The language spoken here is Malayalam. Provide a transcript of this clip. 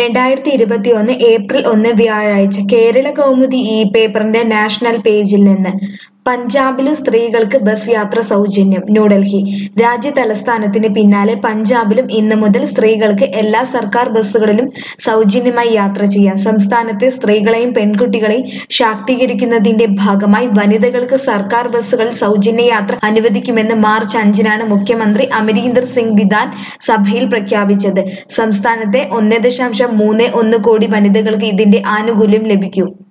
രണ്ടായിരത്തി ഇരുപത്തിയൊന്ന് ഏപ്രിൽ ഒന്ന് വ്യാഴാഴ്ച കേരള കൗമുദി ഈ പേപ്പറിന്റെ നാഷണൽ പേജിൽ നിന്ന് പഞ്ചാബിലും സ്ത്രീകൾക്ക് ബസ് യാത്ര സൗജന്യം ന്യൂഡൽഹി രാജ്യ തലസ്ഥാനത്തിന് പിന്നാലെ പഞ്ചാബിലും ഇന്ന് മുതൽ സ്ത്രീകൾക്ക് എല്ലാ സർക്കാർ ബസ്സുകളിലും സൗജന്യമായി യാത്ര ചെയ്യാം സംസ്ഥാനത്തെ സ്ത്രീകളെയും പെൺകുട്ടികളെയും ശാക്തീകരിക്കുന്നതിന്റെ ഭാഗമായി വനിതകൾക്ക് സർക്കാർ ബസ്സുകളിൽ സൗജന്യ യാത്ര അനുവദിക്കുമെന്ന് മാർച്ച് അഞ്ചിനാണ് മുഖ്യമന്ത്രി അമരീന്ദർ സിംഗ് വിധാൻ സഭയിൽ പ്രഖ്യാപിച്ചത് സംസ്ഥാനത്തെ ഒന്ന് ദശാംശം മൂന്ന് ഒന്ന് കോടി വനിതകൾക്ക് ഇതിന്റെ ആനുകൂല്യം ലഭിക്കും